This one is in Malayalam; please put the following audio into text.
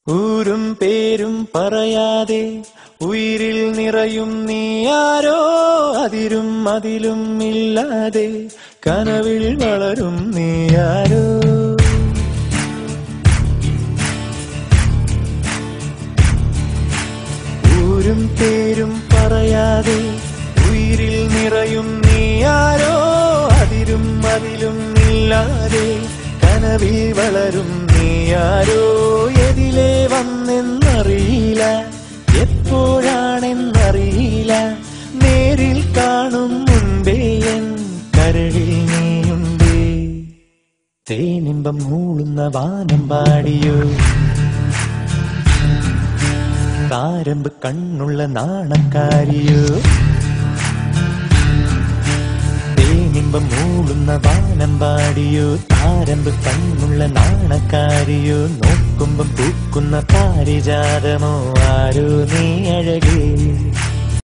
ഊരും പേരും പറയാതെ ഉയിരിൽ നിറയും നീയാരോ അതിരും അതിലും ഇല്ലാതെ കനവിൽ വളരും നീയാരോ ഊരും പേരും പറയാതെ ഉയിരിൽ നിറയും നീയാരോ അതിരും അതിലും ഇല്ലാതെ കനവിൽ വളരും നീയാരോ എതിലേ വന്നെന്നറിയില്ല എപ്പോഴാണെന്നറിയില്ല നേരിൽ കാണും മുൻപേ എൻ കരളിൽ നീയുണ്ടേ തേനിമ്പം മൂളുന്ന വാനം പാടിയോ താരമ്പ് കണ്ണുള്ള നാണക്കാരിയോ തേനിമ്പം മൂളുന്ന വാനം പാടിയോ താരമ്പ് കണ്ണുള്ള നാണക്കാരിയോ നോക്കുമ്പം പൂക്കുന്ന പാരിജാതമോ ആരോ നീ അഴകേ